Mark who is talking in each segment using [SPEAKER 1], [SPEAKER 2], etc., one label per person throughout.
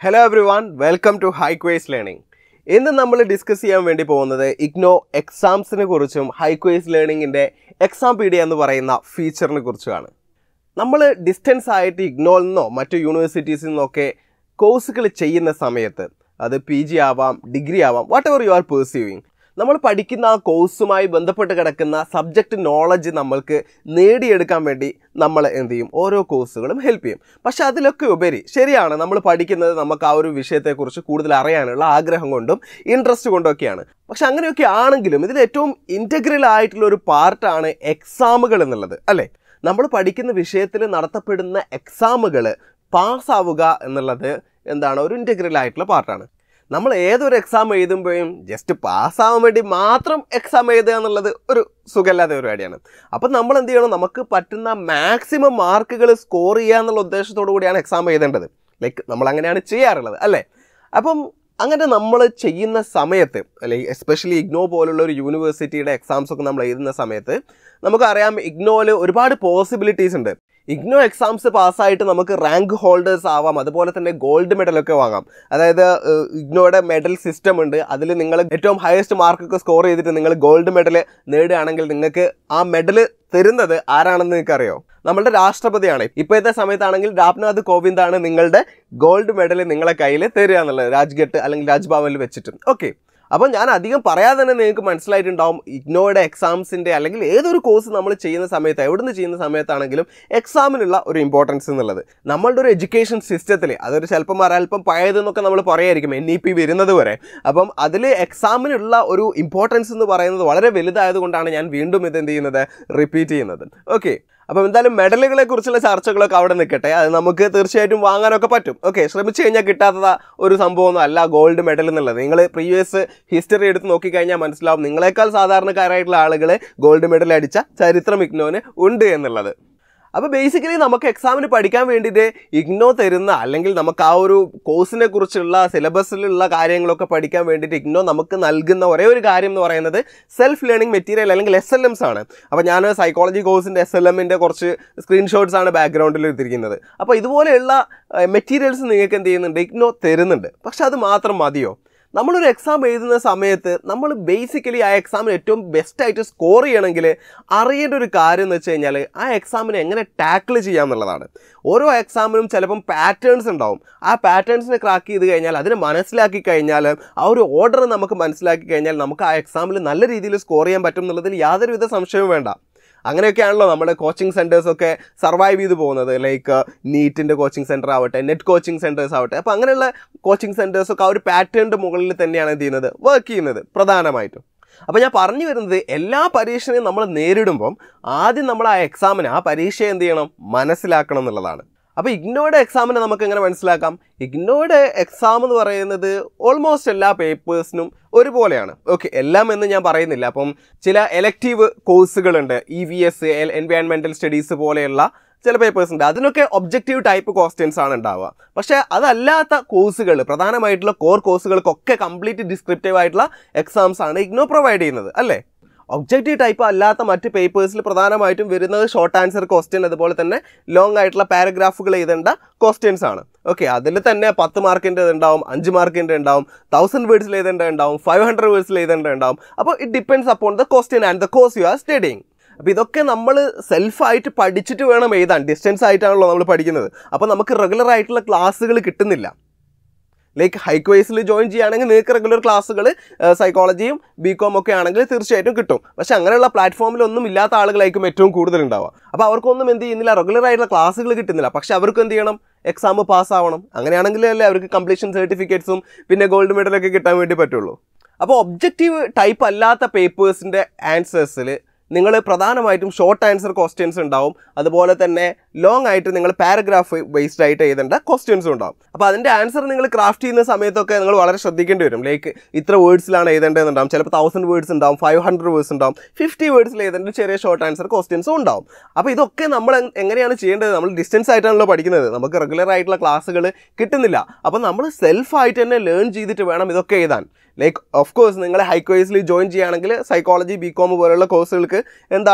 [SPEAKER 1] hello everyone welcome to ഹൈക്വേസ് learning ഇന്ന് നമ്മൾ ഡിസ്കസ് ചെയ്യാൻ വേണ്ടി പോകുന്നത് ഇഗ്നോ എക്സാംസിനെ കുറിച്ചും ഹൈക്വേസ് ലേണിംഗിൻ്റെ എക്സാം പീഡിയ എന്ന് പറയുന്ന ഫീച്ചറിനെ കുറിച്ചുമാണ് നമ്മൾ ഡിസ്റ്റൻസ് ആയിട്ട് ഇഗ്നോയിൽ നിന്നോ മറ്റു യൂണിവേഴ്സിറ്റീസിൽ നിന്നൊക്കെ കോഴ്സുകൾ ചെയ്യുന്ന സമയത്ത് അത് പി ജി ആവാം ഡിഗ്രി ആവാം whatever you are pursuing നമ്മൾ പഠിക്കുന്ന ആ കോഴ്സുമായി ബന്ധപ്പെട്ട് കിടക്കുന്ന സബ്ജക്റ്റ് നോളജ് നമ്മൾക്ക് നേടിയെടുക്കാൻ വേണ്ടി നമ്മൾ എന്ത് ചെയ്യും ഓരോ കോഴ്സുകളും ഹെൽപ്പ് ചെയ്യും പക്ഷെ അതിലൊക്കെ ഉപരി ശരിയാണ് നമ്മൾ പഠിക്കുന്നത് നമുക്ക് ആ ഒരു വിഷയത്തെക്കുറിച്ച് കൂടുതൽ അറിയാനുള്ള ആഗ്രഹം കൊണ്ടും ഇൻട്രസ്റ്റ് കൊണ്ടൊക്കെയാണ് പക്ഷെ അങ്ങനെയൊക്കെ ആണെങ്കിലും ഇതിൽ ഏറ്റവും ഇൻറ്റഗ്രൽ ആയിട്ടുള്ള ഒരു പാർട്ടാണ് എക്സാമുകൾ എന്നുള്ളത് അല്ലേ നമ്മൾ പഠിക്കുന്ന വിഷയത്തിൽ നടത്തപ്പെടുന്ന എക്സാമുകൾ പാസ്സാവുക എന്നുള്ളത് എന്താണ് ഒരു ഇൻറ്റഗ്രൽ ആയിട്ടുള്ള പാർട്ടാണ് നമ്മൾ ഏതൊരു എക്സാം എഴുതുമ്പോഴും ജസ്റ്റ് പാസ്സാവാൻ വേണ്ടി മാത്രം എക്സാം എഴുതുക എന്നുള്ളത് ഒരു സുഖമില്ലാത്ത പരിപാടിയാണ് അപ്പം നമ്മൾ എന്ത് ചെയ്യണം നമുക്ക് പറ്റുന്ന മാക്സിമം മാർക്കുകൾ സ്കോർ ചെയ്യുക എന്നുള്ള ഉദ്ദേശത്തോടു കൂടിയാണ് എക്സാം എഴുതേണ്ടത് ലൈക്ക് നമ്മൾ അങ്ങനെയാണ് ചെയ്യാറുള്ളത് അല്ലേ അപ്പം അങ്ങനെ നമ്മൾ ചെയ്യുന്ന സമയത്ത് അല്ലെങ്കിൽ എസ്പെഷ്യലി ഇഗ്നോ പോലുള്ള ഒരു യൂണിവേഴ്സിറ്റിയുടെ എക്സാംസ് ഒക്കെ നമ്മൾ എഴുതുന്ന സമയത്ത് നമുക്കറിയാം ഇഗ്നോയിൽ ഒരുപാട് പോസിബിലിറ്റീസ് ഉണ്ട് ഇഗ്നോ എക്സാംസ് പാസ്സായിട്ട് നമുക്ക് റാങ്ക് ഹോൾഡേഴ്സ് ആവാം അതുപോലെ തന്നെ ഗോൾഡ് മെഡലൊക്കെ വാങ്ങാം അതായത് ഏഹ്, ഇഗ്നോയുടെ മെഡൽ സിസ്റ്റം ഉണ്ട് അതിൽ നിങ്ങൾ ഏറ്റവും ഹയസ്റ്റ് മാർക്കൊക്കെ സ്കോർ ചെയ്തിട്ട് നിങ്ങൾ ഗോൾഡ് മെഡൽ നേടുകയാണെങ്കിൽ നിങ്ങൾക്ക് ആ മെഡൽ തരുന്നത് ആരാണെന്ന് നിങ്ങൾക്കറിയോ നമ്മളുടെ രാഷ്ട്രപതിയാണ് ഇപ്പോഴത്തെ സമയത്താണെങ്കിൽ രാംനാഥ് കോവിന്ദാണ് നിങ്ങളുടെ ഗോൾഡ് മെഡൽ നിങ്ങളെ കയ്യിൽ തരിക എന്നുള്ളത് രാജ്ഘട്ട് അല്ലെങ്കിൽ രാജ്ഭവനിൽ വെച്ചിട്ട് ഓക്കെ അപ്പോൾ ഞാൻ അധികം പറയാതെ തന്നെ നിങ്ങൾക്ക് മനസ്സിലായിട്ടുണ്ടാവും ഇഗ്നോയുടെ എക്സാംസിൻ്റെ അല്ലെങ്കിൽ ഏതൊരു കോഴ്സ് നമ്മൾ ചെയ്യുന്ന സമയത്ത് എവിടുന്ന് ചെയ്യുന്ന സമയത്താണെങ്കിലും എക്സാമിനുള്ള ഒരു ഇമ്പോർട്ടൻസ് എന്നുള്ളത് നമ്മളുടെ ഒരു എഡ്യൂക്കേഷൻ സിസ്റ്റത്തിൽ അതൊരു ചിലപ്പം ഒരല്പം പഴയതെന്നൊക്കെ നമ്മൾ പറയായിരിക്കും എൻ ഇ പി വരുന്നത് വരെ അപ്പം അതിൽ എക്സാമിനുള്ള ഒരു ഇമ്പോർട്ടൻസ് എന്ന് പറയുന്നത് വളരെ വലുതായതുകൊണ്ടാണ് ഞാൻ വീണ്ടും ഇത് എന്ത് ചെയ്യുന്നത് റിപ്പീറ്റ് ചെയ്യുന്നത് ഓക്കെ അപ്പം എന്തായാലും മെഡലുകളെ കുറിച്ചുള്ള ചർച്ചകളൊക്കെ അവിടെ നിൽക്കട്ടെ അത് നമുക്ക് തീർച്ചയായിട്ടും വാങ്ങാനൊക്കെ പറ്റും ഓക്കെ ശ്രമിച്ചു കഴിഞ്ഞാൽ കിട്ടാത്ത ഒരു സംഭവമൊന്നും അല്ല ഗോൾഡ് മെഡൽ എന്നുള്ളത് നിങ്ങൾ പ്രീവിയസ് ഹിസ്റ്ററി എടുത്ത് നോക്കിക്കഴിഞ്ഞാൽ മനസ്സിലാവും നിങ്ങളെക്കാൾ സാധാരണക്കാരായിട്ടുള്ള ആളുകൾ ഗോൾഡ് മെഡൽ അടിച്ച ചരിത്രം ഇഗ്നോന് ഉണ്ട് എന്നുള്ളത് അപ്പോൾ ബേസിക്കലി നമുക്ക് എക്സാമിന് പഠിക്കാൻ വേണ്ടിയിട്ട് ഇഗ്നോ തരുന്ന അല്ലെങ്കിൽ നമുക്ക് ആ ഒരു കോഴ്സിനെ കുറിച്ചുള്ള സിലബസിലുള്ള കാര്യങ്ങളൊക്കെ പഠിക്കാൻ വേണ്ടിയിട്ട് ഇഗ്നോ നമുക്ക് നൽകുന്ന ഒരേ ഒരു കാര്യം എന്ന് പറയുന്നത് സെൽഫ് ലേണിംഗ് മെറ്റീരിയൽ അല്ലെങ്കിൽ എസ് എൽ എംസ് ആണ് അപ്പോൾ ഞാൻ സൈക്കോളജി കോഴ്സിൻ്റെ എസ് എൽ എമ്മിൻ്റെ കുറച്ച് സ്ക്രീൻഷോട്ട്സ് ആണ് ബാക്ക്ഗ്രൗണ്ടിൽ എടുത്തിരിക്കുന്നത് അപ്പോൾ ഇതുപോലെയുള്ള മെറ്റീരിയൽസ് നിങ്ങൾക്ക് എന്ത് ചെയ്യുന്നുണ്ട് ഇഗ്നോ തരുന്നുണ്ട് പക്ഷെ അത് മാത്രം മതിയോ നമ്മളൊരു എക്സാം എഴുതുന്ന സമയത്ത് നമ്മൾ ബേസിക്കലി ആ എക്സാമിന് ഏറ്റവും ബെസ്റ്റായിട്ട് സ്കോർ ചെയ്യണമെങ്കിൽ അറിയേണ്ട ഒരു കാര്യം എന്ന് വെച്ച് കഴിഞ്ഞാൽ ആ എക്സാമിനെ എങ്ങനെ ടാക്കിൾ ചെയ്യാമെന്നുള്ളതാണ് ഓരോ എക്സാമിനും ചിലപ്പം പാറ്റേൺസ് ഉണ്ടാവും ആ പാറ്റേൺസിനെ ക്രാക്ക് ചെയ്ത് കഴിഞ്ഞാൽ അതിനെ മനസ്സിലാക്കി കഴിഞ്ഞാൽ ആ ഒരു ഓർഡർ നമുക്ക് മനസ്സിലാക്കി കഴിഞ്ഞാൽ നമുക്ക് ആ എക്സാമിൽ നല്ല രീതിയിൽ സ്കോർ ചെയ്യാൻ പറ്റും എന്നുള്ളതിൽ യാതൊരുവിധ സംശയവും വേണ്ട അങ്ങനെയൊക്കെയാണല്ലോ നമ്മുടെ കോച്ചിങ് സെൻറ്റേഴ്സൊക്കെ സർവൈവ് ചെയ്ത് പോകുന്നത് ലൈക്ക് നീറ്റിൻ്റെ കോച്ചിങ് സെൻറ്റർ ആവട്ടെ നെറ്റ് കോച്ചിങ് സെൻറ്റേഴ്സ് ആവട്ടെ അപ്പോൾ അങ്ങനെയുള്ള കോച്ചിങ് സെൻറ്റേഴ്സൊക്കെ ആ ഒരു പാറ്റേണിൻ്റെ മുകളിൽ തന്നെയാണ് എന്ത് ചെയ്യുന്നത് വർക്ക് ചെയ്യുന്നത് പ്രധാനമായിട്ടും അപ്പോൾ ഞാൻ പറഞ്ഞു വരുന്നത് എല്ലാ പരീക്ഷയും നമ്മൾ നേരിടുമ്പം ആദ്യം നമ്മൾ ആ എക്സാമിന് ആ പരീക്ഷയെ എന്ത് ചെയ്യണം മനസ്സിലാക്കണം എന്നുള്ളതാണ് അപ്പോൾ ഇഗ്നോയുടെ എക്സാമിനെ നമുക്ക് എങ്ങനെ മനസ്സിലാക്കാം ഇഗ്നോയുടെ എക്സാം എന്ന് പറയുന്നത് ഓൾമോസ്റ്റ് എല്ലാ പേപ്പേഴ്സിനും ഒരുപോലെയാണ് ഓക്കെ എല്ലാം എന്ന് ഞാൻ പറയുന്നില്ല അപ്പം ചില എലക്റ്റീവ് കോഴ്സുകളുണ്ട് E V S environmental studies പോലെയുള്ള ചില പേപ്പേഴ്സ് ഉണ്ട് അതിനൊക്കെ ഒബ്ജക്റ്റീവ് ടൈപ്പ് ക്വസ്റ്റ്യൻസ് ആണ് ഉണ്ടാവുക പക്ഷേ അതല്ലാത്ത കോഴ്സുകൾ പ്രധാനമായിട്ടുള്ള കോർ കോഴ്സുകൾക്കൊക്കെ കംപ്ലീറ്റ് ഡിസ്ക്രിപ്റ്റീവ് ആയിട്ടുള്ള എക്സാംസ് ആണ് ഇഗ്നോ പ്രൊവൈഡ് ചെയ്യുന്നത് അല്ലേ ഒബ്ജക്റ്റീവ് ടൈപ്പ് അല്ലാത്ത മറ്റ് പേപ്പേഴ്സിൽ പ്രധാനമായിട്ടും വരുന്നത് ഷോർട്ട് ആൻസർ ക്വസ്റ്റ്യൻ അതുപോലെ തന്നെ ലോങ് ആയിട്ടുള്ള പാരഗ്രാഫുകൾ എഴുതേണ്ട ക്വസ്റ്റ്യൻസ് ആണ് ഓക്കെ അതിൽ തന്നെ പത്ത് മാർക്കിൻ്റെ ഉണ്ടാവും അഞ്ച് മാർക്കിൻ്റെ ഉണ്ടാവും തൗസൻഡ് വേർഡ്സിൽ എഴുതേണ്ട ഉണ്ടാവും ഫൈവ് ഹൺഡ്രഡ് വേർഡ്സിൽ എഴുതേണ്ട ഉണ്ടാവും അപ്പോൾ it depends upon the question and the course you are studying അപ്പോൾ ഇതൊക്കെ നമ്മൾ സെൽഫായിട്ട് പഠിച്ചിട്ട് വേണം എഴുതാൻ ഡിസ്റ്റൻസ് ആയിട്ടാണല്ലോ നമ്മൾ പഠിക്കുന്നത് അപ്പോൾ നമുക്ക് റെഗുലർ ആയിട്ടുള്ള ക്ലാസ്സുകൾ കിട്ടുന്നില്ല ലൈക്ക് ഹൈക്വൈസിൽ ജോയിൻ ചെയ്യുകയാണെങ്കിൽ നിങ്ങൾക്ക് റെഗുലർ ക്ലാസ്സുകൾ സൈക്കോളജിയും ബി കോം ഒക്കെ ആണെങ്കിൽ തീർച്ചയായിട്ടും കിട്ടും പക്ഷേ അങ്ങനെയുള്ള പ്ലാറ്റ്ഫോമിലൊന്നും ഇല്ലാത്ത ആളുകളായിരിക്കും ഏറ്റവും കൂടുതൽ ഉണ്ടാവുക അപ്പോൾ അവർക്കൊന്നും എന്ത് ചെയ്യുന്നില്ല റെഗുലർ ആയിട്ടുള്ള ക്ലാസ്സുകൾ കിട്ടുന്നില്ല പക്ഷേ അവർക്ക് എന്ത് ചെയ്യണം എക്സാം പാസ്സാവണം അങ്ങനെയാണെങ്കിലല്ലേ അവർക്ക് കംപ്ലീഷൻ സർട്ടിഫിക്കറ്റ്സും പിന്നെ ഗോൾഡ് മെഡലൊക്കെ കിട്ടാൻ വേണ്ടി പറ്റുള്ളൂ അപ്പോൾ ഒബ്ജക്റ്റീവ് ടൈപ്പ് അല്ലാത്ത പേപ്പേഴ്സിൻ്റെ ആൻസേഴ്സിൽ നിങ്ങൾ പ്രധാനമായിട്ടും ഷോർട്ട് ആൻസർ ക്വസ്റ്റ്യൻസ് ഉണ്ടാവും അതുപോലെ തന്നെ ലോങ് ആയിട്ട് നിങ്ങൾ പാരഗ്രാഫ് ബേസ്ഡ് ആയിട്ട് എഴുതേണ്ട ക്വസ്റ്റ്യൻസും ഉണ്ടാവും അപ്പോൾ അതിൻ്റെ ആൻസർ നിങ്ങൾ ക്രാഫ്റ്റ് ചെയ്യുന്ന സമയത്തൊക്കെ നിങ്ങൾ വളരെ ശ്രദ്ധിക്കേണ്ടി വരും ലൈക്ക് ഇത്ര വേർഡ്സിലാണ് എഴുതേണ്ടതെന്നുണ്ടാവും ചിലപ്പോൾ തൗസൻഡ് വേർഡ്സ് ഉണ്ടാവും ഫൈവ് ഹൺഡ്രഡ് വേർഡ്സ് ഉണ്ടാവും ഫിഫ്റ്റി വേർഡ്സിൽ എഴുതേണ്ട ചെറിയ ഷോർട്ട് ആൻസർ ക്വസ്റ്റ്യൻസും ഉണ്ടാവും അപ്പോൾ ഇതൊക്കെ നമ്മൾ എങ്- എങ്ങനെയാണ് ചെയ്യേണ്ടത് നമ്മൾ ഡിസ്റ്റൻസ് ആയിട്ടാണല്ലോ പഠിക്കുന്നത് നമുക്ക് റെഗുലർ ആയിട്ടുള്ള ക്ലാസ്സുകൾ കിട്ടുന്നില്ല അപ്പോൾ നമ്മൾ സെൽഫായിട്ട് തന്നെ ലേൺ ചെയ്തിട്ട് വേണം ഇതൊക്കെ എഴുതാൻ ലൈക്ക് ഓഫ് കോഴ്സ് നിങ്ങൾ ഹൈക്കോഴ്സിൽ ജോയിൻ ചെയ്യുകയാണെങ്കിൽ സൈക്കോളജി ബി കോം പോലുള്ള കോഴ്സുകൾക്ക് എന്താണ്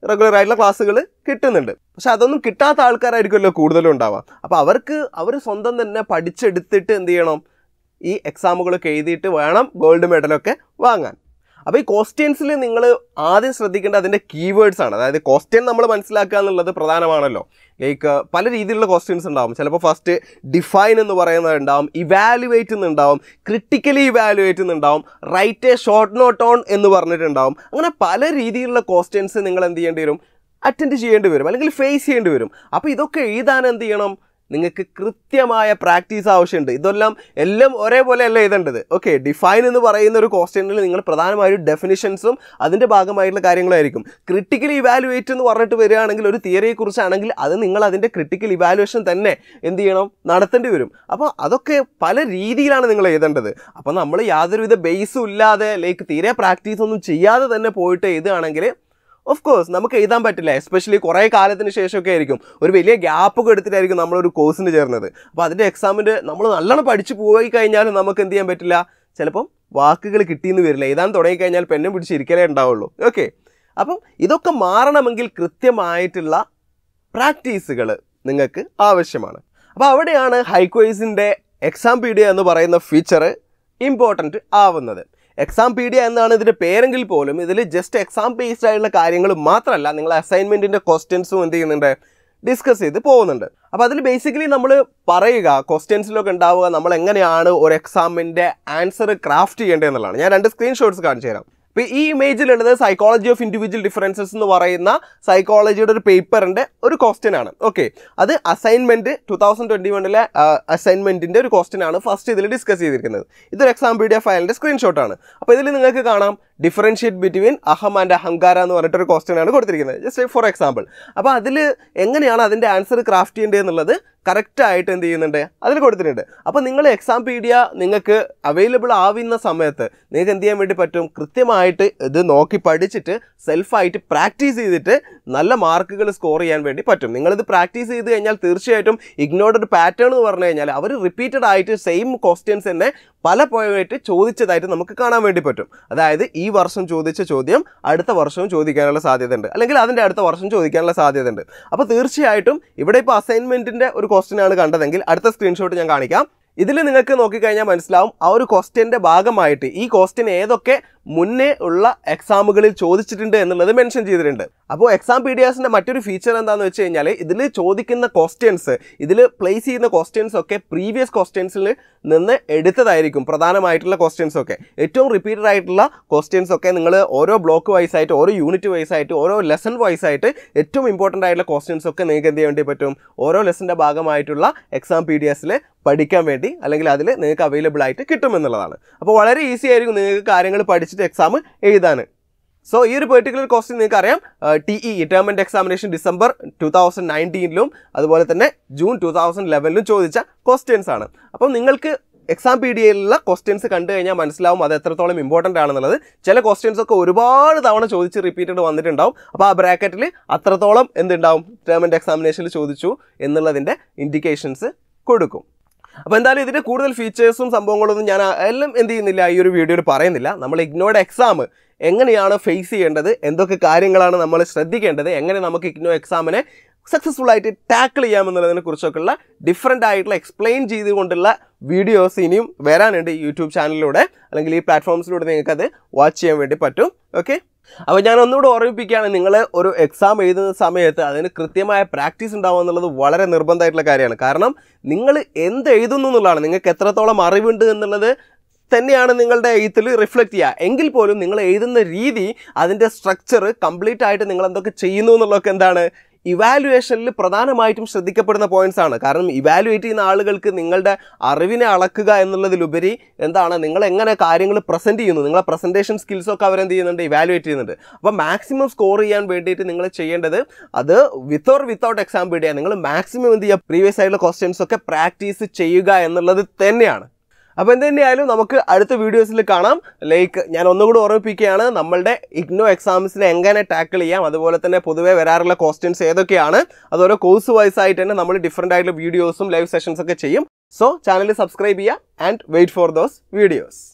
[SPEAKER 1] റെഗുലർ ആയിട്ടുള്ള ക്ലാസ്സുകൾ കിട്ടുന്നുണ്ട് പക്ഷെ അതൊന്നും കിട്ടാത്ത ആൾക്കാരായിരിക്കുമല്ലോ കൂടുതലും ഉണ്ടാവുക അപ്പോൾ അവർക്ക് അവർ സ്വന്തം തന്നെ പഠിച്ചെടുത്തിട്ട് എന്ത് ചെയ്യണം ഈ എക്സാമുകളൊക്കെ എഴുതിയിട്ട് വേണം ഗോൾഡ് മെഡലൊക്കെ വാങ്ങാൻ അപ്പോൾ ഈ ക്വസ്റ്റ്യൻസിൽ നിങ്ങൾ ആദ്യം ശ്രദ്ധിക്കേണ്ട അതിൻ്റെ കീവേഡ്സ് ആണ് അതായത് ക്വസ്റ്റ്യൻ നമ്മൾ മനസ്സിലാക്കുക എന്നുള്ളത് പ്രധാനമാണല്ലോ ലൈക്ക് പല രീതിയിലുള്ള ക്വസ്റ്റ്യൻസ് ഉണ്ടാവും ചിലപ്പോൾ ഫസ്റ്റ് ഡിഫൈൻ എന്ന് പറയുന്നത് ഉണ്ടാവും ഇവാലുവേറ്റ് എന്നുണ്ടാവും ക്രിട്ടിക്കലി ഇവാലുവേറ്റ് എന്നുണ്ടാവും write a short note on എന്ന് പറഞ്ഞിട്ടുണ്ടാവും അങ്ങനെ പല രീതിയിലുള്ള ക്വസ്റ്റ്യൻസ് നിങ്ങൾ എന്ത് ചെയ്യേണ്ടി വരും അറ്റൻഡ് ചെയ്യേണ്ടി വരും അല്ലെങ്കിൽ ഫേസ് ചെയ്യേണ്ടി വരും അപ്പോൾ ഇതൊക്കെ എഴുതാൻ എന്ത് ചെയ്യണം നിങ്ങൾക്ക് കൃത്യമായ പ്രാക്ടീസ് ആവശ്യമുണ്ട് ഇതെല്ലാം എല്ലാം ഒരേപോലെ അല്ല എഴുതേണ്ടത് ഓക്കെ ഡിഫൈൻ എന്ന് പറയുന്ന ഒരു ക്വസ്റ്റ്യനിൽ നിങ്ങൾ പ്രധാനമായും ഡെഫിനിഷൻസും അതിൻ്റെ ഭാഗമായിട്ടുള്ള കാര്യങ്ങളായിരിക്കും ക്രിട്ടിക്കൽ ഇവാലുവേറ്റ് എന്ന് പറഞ്ഞിട്ട് വരികയാണെങ്കിൽ ഒരു തിയറിയെക്കുറിച്ചാണെങ്കിൽ അത് നിങ്ങൾ അതിൻ്റെ ക്രിട്ടിക്കൽ ഇവാലുവേഷൻ തന്നെ എന്ത് ചെയ്യണം നടത്തേണ്ടി വരും അപ്പോൾ അതൊക്കെ പല രീതിയിലാണ് നിങ്ങൾ എഴുതേണ്ടത് അപ്പോൾ നമ്മൾ യാതൊരുവിധ ബേസും ഇല്ലാതെ ലൈക്ക് തീരെ പ്രാക്ടീസ് ഒന്നും ചെയ്യാതെ തന്നെ പോയിട്ട് എഴുതുകയാണെങ്കിൽ ഓഫ് കോഴ്സ് നമുക്ക് എഴുതാൻ പറ്റില്ല എസ്പെഷ്യലി കുറേ കാലത്തിന് ശേഷമൊക്കെ ആയിരിക്കും ഒരു വലിയ ഗ്യാപ്പൊക്കെ എടുത്തിട്ടായിരിക്കും നമ്മളൊരു കോഴ്സിന് ചേർന്നത് അപ്പോൾ അതിൻ്റെ എക്സാമിൻ്റെ നമ്മൾ നല്ലോണം പഠിച്ചു പോയി കഴിഞ്ഞാൽ നമുക്ക് എന്ത് ചെയ്യാൻ പറ്റില്ല ചിലപ്പം വാക്കുകൾ കിട്ടിയെന്ന് വരില്ല എഴുതാൻ തുടങ്ങിക്കഴിഞ്ഞാൽ പെന്നും പിടിച്ചിരിക്കലേ ഉണ്ടാവുള്ളൂ ഓക്കെ അപ്പം ഇതൊക്കെ മാറണമെങ്കിൽ കൃത്യമായിട്ടുള്ള പ്രാക്ടീസുകൾ നിങ്ങൾക്ക് ആവശ്യമാണ് അപ്പോൾ അവിടെയാണ് ഹൈക്വൈസിൻ്റെ എക്സാം പീഡിയ എന്ന് പറയുന്ന ഫീച്ചർ ഇമ്പോർട്ടൻറ്റ് ആവുന്നത് എക്സാം പീഡിയ എന്നാണ് ഇതിൻ്റെ പേരെങ്കിൽ പോലും ഇതിൽ ജസ്റ്റ് എക്സാം ബേസ്ഡ് ആയിട്ടുള്ള കാര്യങ്ങൾ മാത്രമല്ല നിങ്ങൾ അസൈൻമെൻറ്റിൻ്റെ ക്വസ്റ്റ്യൻസും എന്ത് ചെയ്യുന്നുണ്ട് ഡിസ്കസ് ചെയ്ത് പോകുന്നുണ്ട് അപ്പോൾ അതിൽ ബേസിക്കലി നമ്മൾ പറയുക ക്വസ്റ്റ്യൻസിലൊക്കെ ഉണ്ടാവുക നമ്മൾ എങ്ങനെയാണ് ഒരു എക്സാമിൻ്റെ ആൻസർ ക്രാഫ്റ്റ് ചെയ്യേണ്ടതെന്നുള്ളതാണ് ഞാൻ രണ്ട് സ്ക്രീൻഷോട്ട്സ് കാണിച്ചു തരാം ഇപ്പോൾ ഈ ഇമേജിലുള്ളത് സൈക്കോളജി ഓഫ് ഇൻഡിവിജ്വൽ ഡിഫറൻസസ് എന്ന് പറയുന്ന സൈക്കോളജിയുടെ ഒരു പേപ്പറിൻ്റെ ഒരു ക്വസ്റ്റ്യൻ ആണ് ഓക്കെ അത് അസൈൻമെൻറ്റ് ടു തൗസൻഡ് ട്വൻറ്റി വണ്ണിലെ അസൈൻമെൻറ്റിൻ്റെ ഒരു ക്വസ്റ്റ്യൻ ആണ് ഫസ്റ്റ് ഇതിൽ ഡിസ്കസ് ചെയ്തിരിക്കുന്നത് ഇതൊരു എക്സാം പി ഡി എഫ് ഫയലിൻ്റെ സ്ക്രീൻഷോട്ടാണ് അപ്പോൾ ഇതിൽ നിങ്ങൾക്ക് കാണാം ഡിഫറൻഷിയേറ്റ് ബിറ്റ്വീൻ അഹം ആൻഡ് അഹങ്കാര എന്ന് പറഞ്ഞിട്ടൊരു ക്വസ്റ്റ്യൻ ആണ് കൊടുത്തിരിക്കുന്നത് ജസ്റ്റ് ഫോർ എക്സാമ്പിൾ അപ്പോൾ അതിൽ എങ്ങനെയാണ് അതിൻ്റെ ആൻസർ ക്രാഫ്റ്റ് ചെയ്യേണ്ടത് എന്നുള്ളത് കറക്റ്റായിട്ട് എന്ത് ചെയ്യുന്നുണ്ട് അതിൽ കൊടുത്തിട്ടുണ്ട് അപ്പോൾ നിങ്ങൾ എക്സാം പീഡിയ നിങ്ങൾക്ക് അവൈലബിൾ ആവുന്ന സമയത്ത് നിങ്ങൾക്ക് എന്ത് ചെയ്യാൻ വേണ്ടി പറ്റും കൃത്യമായിട്ട് ഇത് നോക്കി പഠിച്ചിട്ട് സെൽഫായിട്ട് പ്രാക്ടീസ് ചെയ്തിട്ട് നല്ല മാർക്കുകൾ സ്കോർ ചെയ്യാൻ വേണ്ടി പറ്റും നിങ്ങളിത് പ്രാക്ടീസ് ചെയ്ത് കഴിഞ്ഞാൽ തീർച്ചയായിട്ടും ഇഗ്നോർഡ് ഒരു പാറ്റേൺ എന്ന് പറഞ്ഞു കഴിഞ്ഞാൽ അവർ റിപ്പീറ്റഡ് ആയിട്ട് സെയിം ക്വസ്റ്റ്യൻസ് തന്നെ പല പോയിട്ട് ചോദിച്ചതായിട്ട് നമുക്ക് കാണാൻ വേണ്ടി പറ്റും അതായത് ഈ വർഷം ചോദിച്ച ചോദ്യം അടുത്ത വർഷവും ചോദിക്കാനുള്ള സാധ്യതയുണ്ട് അല്ലെങ്കിൽ അതിൻ്റെ അടുത്ത വർഷം ചോദിക്കാനുള്ള സാധ്യതയുണ്ട് അപ്പോൾ തീർച്ചയായിട്ടും ഇവിടെ ഇപ്പോൾ അസൈൻമെൻറ്റിൻ്റെ ഒരു ക്വസ്റ്റ്യൻ ആണ് കണ്ടതെങ്കിൽ അടുത്ത സ്ക്രീൻഷോട്ട് ഞാൻ കാണിക്കാം ഇതിൽ നിങ്ങൾക്ക് നോക്കിക്കഴിഞ്ഞാൽ മനസ്സിലാവും ആ ഒരു ക്വസ്റ്റ്യൻ്റെ ഭാഗമായിട്ട് ഈ ക്വസ്റ്റ്യൻ ഏതൊക്കെ മുന്നേ ഉള്ള എക്സാമുകളിൽ ചോദിച്ചിട്ടുണ്ട് എന്നുള്ളത് മെൻഷൻ ചെയ്തിട്ടുണ്ട് അപ്പോൾ എക്സാം പി ഡി എസിൻ്റെ മറ്റൊരു ഫീച്ചർ എന്താണെന്ന് വെച്ച് കഴിഞ്ഞാൽ ഇതിൽ ചോദിക്കുന്ന ക്വസ്റ്റ്യൻസ് ഇതിൽ പ്ലേസ് ചെയ്യുന്ന ക്വസ്റ്റ്യൻസ് ഒക്കെ പ്രീവിയസ് ക്വസ്റ്റ്യൻസിൽ നിന്ന് എടുത്തതായിരിക്കും പ്രധാനമായിട്ടുള്ള ക്വസ്റ്റ്യൻസ് ഒക്കെ ഏറ്റവും റിപ്പീറ്റഡ് ആയിട്ടുള്ള ക്വസ്റ്റ്യൻസ് ഒക്കെ നിങ്ങൾ ഓരോ ബ്ലോക്ക് വൈസ് ആയിട്ട് ഓരോ യൂണിറ്റ് വൈസ് ആയിട്ട് ഓരോ ലെസൺ വൈസ് ആയിട്ട് ഏറ്റവും ഇമ്പോർട്ടൻ്റ് ആയിട്ടുള്ള ക്വസ്റ്റ്യൻസ് ഒക്കെ നിങ്ങൾക്ക് എന്ത് ചെയ്യാൻ വേണ്ടി പറ്റും ഓരോ ലെസൻ്റെ ഭാഗമായിട്ടുള്ള എക്സാം പി ഡി എസിൽ പഠിക്കാൻ വേണ്ടി അല്ലെങ്കിൽ അതിൽ നിങ്ങൾക്ക് അവൈലബിൾ ആയിട്ട് കിട്ടുമെന്നുള്ളതാണ് അപ്പോൾ വളരെ ഈസി ആയിരിക്കും നിങ്ങൾക്ക് കാര്യങ്ങൾ പഠിച്ചിട്ട് എക്സാം എഴുതാൻ സോ ഈ ഒരു പെർട്ടിക്കുലർ ക്വസ്റ്റ്യൻ നിങ്ങൾക്ക് അറിയാം ടി ഇ ഇറ്റർമെൻറ്റ് എക്സാമിനേഷൻ ഡിസംബർ ടു തൗസൻഡ് നയൻറ്റീനിലും അതുപോലെ തന്നെ ജൂൺ ടു തൗസൻഡ് ലെവനിലും ചോദിച്ച ക്വസ്റ്റ്യൻസ് ആണ് അപ്പം നിങ്ങൾക്ക് എക്സാം പി ഡി എയിലുള്ള ക്വസ്റ്റ്യൻസ് കണ്ടു കഴിഞ്ഞാൽ മനസ്സിലാവും അത് എത്രത്തോളം ഇമ്പോർട്ടൻ്റ് ആണെന്നുള്ളത് ചില ക്വസ്റ്റ്യൻസ് ഒക്കെ ഒരുപാട് തവണ ചോദിച്ച് റിപ്പീറ്റഡ് വന്നിട്ടുണ്ടാവും അപ്പോൾ ആ ബ്രാക്കറ്റിൽ അത്രത്തോളം എന്തുണ്ടാവും ടേമിൻ്റെ എക്സാമിനേഷനിൽ ചോദിച്ചു എന്നുള്ളതിൻ്റെ ഇൻഡിക്കേഷൻസ് കൊടുക്കും അപ്പോൾ എന്തായാലും ഇതിൻ്റെ കൂടുതൽ ഫീച്ചേഴ്സും സംഭവങ്ങളൊന്നും ഞാൻ എല്ലാം എന്ത് ചെയ്യുന്നില്ല ഈ ഒരു വീഡിയോയിൽ പറയുന്നില്ല നമ്മൾ ഇഗ്നോയുടെ എക്സാം എങ്ങനെയാണ് ഫേസ് ചെയ്യേണ്ടത് എന്തൊക്കെ കാര്യങ്ങളാണ് നമ്മൾ ശ്രദ്ധിക്കേണ്ടത് എങ്ങനെ നമുക്ക് ഇഗ്നോ എക്സാമിനെ സക്സസ്ഫുൾ ആയിട്ട് ടാക്കിൾ ചെയ്യാമെന്നുള്ളതിനെ കുറിച്ചൊക്കെയുള്ള ഡിഫറെൻ്റ് ആയിട്ടുള്ള എക്സ്പ്ലെയിൻ ചെയ്തുകൊണ്ടുള്ള വീഡിയോസ് ഇനിയും വരാനുണ്ട് ഈ യൂട്യൂബ് ചാനലിലൂടെ അല്ലെങ്കിൽ ഈ പ്ലാറ്റ്ഫോംസിലൂടെ നിങ്ങൾക്കത് വാച്ച് ചെയ്യാൻ വേണ്ടി പറ്റും ഓക്കെ അപ്പോൾ ഞാൻ ഒന്നുകൂടെ ഓർമ്മിപ്പിക്കുകയാണ് നിങ്ങൾ ഒരു എക്സാം എഴുതുന്ന സമയത്ത് അതിന് കൃത്യമായ പ്രാക്ടീസ് ഉണ്ടാവുക എന്നുള്ളത് വളരെ നിർബന്ധമായിട്ടുള്ള കാര്യമാണ് കാരണം നിങ്ങൾ എന്ത് എഴുതുന്നു എന്നുള്ളതാണ് നിങ്ങൾക്ക് എത്രത്തോളം അറിവുണ്ട് എന്നുള്ളത് തന്നെയാണ് നിങ്ങളുടെ എഴുത്തിൽ റിഫ്ലക്റ്റ് ചെയ്യുക എങ്കിൽ പോലും നിങ്ങൾ എഴുതുന്ന രീതി അതിൻ്റെ സ്ട്രക്ചർ കംപ്ലീറ്റ് ആയിട്ട് നിങ്ങൾ എന്തൊക്കെ ചെയ്യുന്നു എന്നുള്ളതൊക്കെ എന്താണ് ഇവാലുവേഷനിൽ പ്രധാനമായിട്ടും ശ്രദ്ധിക്കപ്പെടുന്ന പോയിന്റ്സ് ആണ് കാരണം ഇവാലുവേറ്റ് ചെയ്യുന്ന ആളുകൾക്ക് നിങ്ങളുടെ അറിവിനെ അളക്കുക എന്നുള്ളതിലുപരി എന്താണ് നിങ്ങൾ എങ്ങനെ കാര്യങ്ങൾ പ്രസൻറ്റ് ചെയ്യുന്നു നിങ്ങളെ പ്രസൻറ്റേഷൻ സ്കിൽസ് ഒക്കെ അവരെന്ത് ചെയ്യുന്നുണ്ട് ഇവാലുവേറ്റ് ചെയ്യുന്നുണ്ട് അപ്പോൾ മാക്സിമം സ്കോർ ചെയ്യാൻ വേണ്ടിയിട്ട് നിങ്ങൾ ചെയ്യേണ്ടത് അത് with or without Exampedia നിങ്ങൾ മാക്സിമം എന്ത് ചെയ്യുക പ്രീവിയസ് ആയിട്ടുള്ള ക്വസ്റ്റ്യൻസ് ഒക്കെ പ്രാക്ടീസ് ചെയ്യുക എന്നുള്ളത് തന്നെയാണ് അപ്പോൾ എന്തുതന്നെയായാലും നമുക്ക് അടുത്ത വീഡിയോസിൽ കാണാം ലൈക്ക് ഞാൻ ഒന്നുകൂടി ഓർമ്മിപ്പിക്കുകയാണ് നമ്മളുടെ ഇഗ്നോ എക്സാംസിനെ എങ്ങനെ ടാക്കിൾ ചെയ്യാം അതുപോലെ തന്നെ പൊതുവേ വരാറുള്ള ക്വസ്റ്റ്യൻസ് ഏതൊക്കെയാണ് അതോരോ കോഴ്സ് വൈസ് ആയിട്ട് തന്നെ നമ്മൾ ഡിഫറെൻ്റ് ആയിട്ടുള്ള വീഡിയോസും ലൈവ് സെഷൻസ് ഒക്കെ ചെയ്യും സോ ചാനൽ സബ്സ്ക്രൈബ് ചെയ്യുക and wait for those videos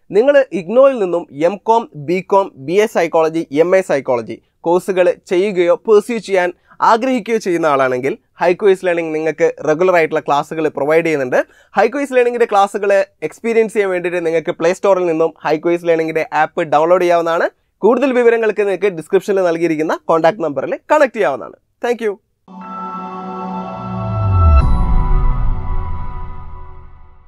[SPEAKER 1] നിങ്ങൾ ഇഗ്നോയിൽ നിന്നും M Com B Com B A psychology M A psychology കോഴ്സുകൾ ചെയ്യുകയോ പെർസ്യൂ ചെയ്യാൻ ആഗ്രഹിക്കുകയോ ചെയ്യുന്ന ആളാണെങ്കിൽ ഹൈക്വൈസ് ലേണിംഗ് നിങ്ങൾക്ക് റെഗുലർ ആയിട്ടുള്ള ക്ലാസ്സുകൾ പ്രൊവൈഡ് ചെയ്യുന്നുണ്ട് ഹൈക്വൈസ് ലേണിംഗിൻ്റെ ക്ലാസ്സുകൾ എക്സ്പീരിയൻസ് ചെയ്യാൻ വേണ്ടിയിട്ട് നിങ്ങൾക്ക് പ്ലേ സ്റ്റോറിൽ നിന്നും ഹൈക്വൈസ് ലേണിംഗിൻ്റെ ആപ്പ് ഡൗൺലോഡ് ചെയ്യാവുന്നതാണ് കൂടുതൽ വിവരങ്ങൾക്ക് നിങ്ങൾക്ക് ഡിസ്ക്രിപ്ഷനിൽ നൽകിയിരിക്കുന്ന കോൺടാക്ട് നമ്പറിൽ കണക്ട് ചെയ്യാവുന്നതാണ് താങ്ക്